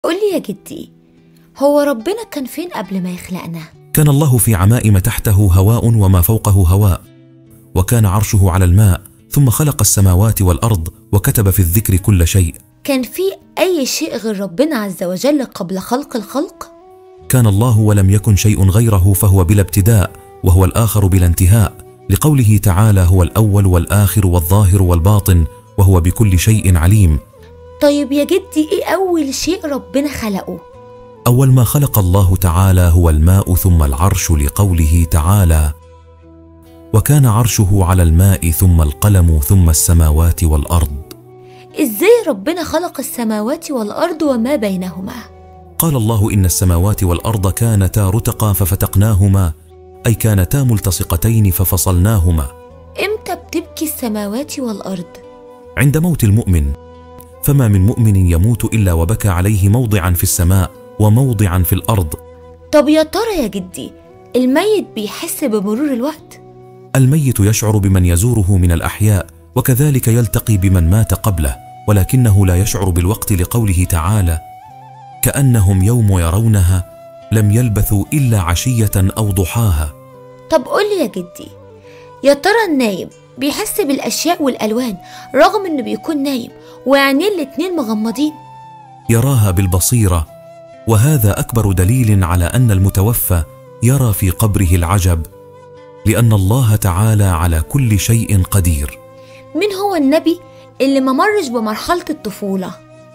قولي يا جدي هو ربنا كان فين قبل ما يخلقنا كان الله في عمائم تحته هواء وما فوقه هواء وكان عرشه على الماء ثم خلق السماوات والارض وكتب في الذكر كل شيء كان في أي شيء غير ربنا عز وجل قبل خلق الخلق كان الله ولم يكن شيء غيره فهو بلا ابتداء وهو الاخر بلا انتهاء لقوله تعالى هو الاول والاخر والظاهر والباطن وهو بكل شيء عليم طيب يا جدي إيه أول شيء ربنا خلقه اول ما خلق الله تعالى هو الماء ثم العرش لقوله تعالى وكان عرشه على الماء ثم القلم ثم السماوات والارض إزاي ربنا خلق السماوات والأرض وما بينهما قال الله ان السماوات والارض كانتا رتقا ففتقناهما اي كانتا ملتصقتين ففصلناهما إمتى بتبكي السماوات والأرض عند موت المؤمن فما من مؤمن يموت الا وبكى عليه موضعا في السماء وموضعا في الارض طب يا ترى يا جدي الميت بيحس بمرور الوقت الميت يشعر بمن يزوره من الاحياء وكذلك يلتقي بمن مات قبله ولكنه لا يشعر بالوقت لقوله تعالى كانهم يوم يرونها لم يلبثوا الا عشيه او ضحاها طب قولي يا جدي يا ترى النايم بيحس بالأشياء والألوان رغم إنه بيكون نايم وعينيه الاتنين مغمضين يراها بالبصيره وهذا اكبر دليل على ان المتوفى يرى في قبره العجب لان الله تعالى على كل شيء قدير مين هو النبي اللي ما مرش بمرحلة الطفولة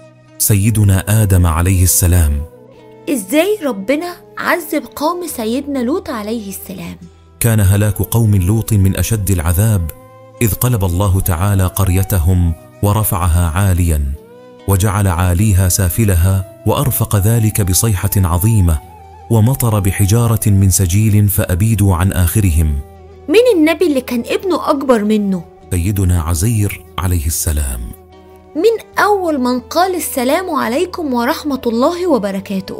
سيدنا ادم عليه السلام إزاي ربنا عذب قوم سيدنا لوط عليه السلام كان هلاك قوم لوط من اشد العذاب اذ قلب الله تعالى قريتهم ورفعها عاليا وجعل عاليها سافلها وارفق ذلك بصيحه عظيمه ومطر بحجاره من سجيل فابيدوا عن اخرهم مين النبي اللي كان ابنه أكبر منه سيدنا عزير عليه السلام مين أول من قال السلام عليكم ورحمة الله وبركاته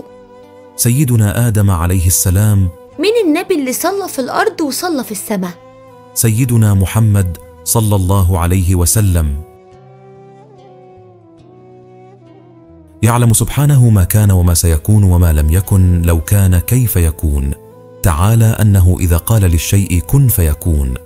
سيدنا ادم عليه السلام مين النبي اللي صلى في الأرض وصلى في السماء سيدنا محمد صلى الله عليه وسلم يعلم سبحانه ما كان وما سيكون وما لم يكن لو كان كيف يكون تعالى انه اذا قال للشيء كن فيكون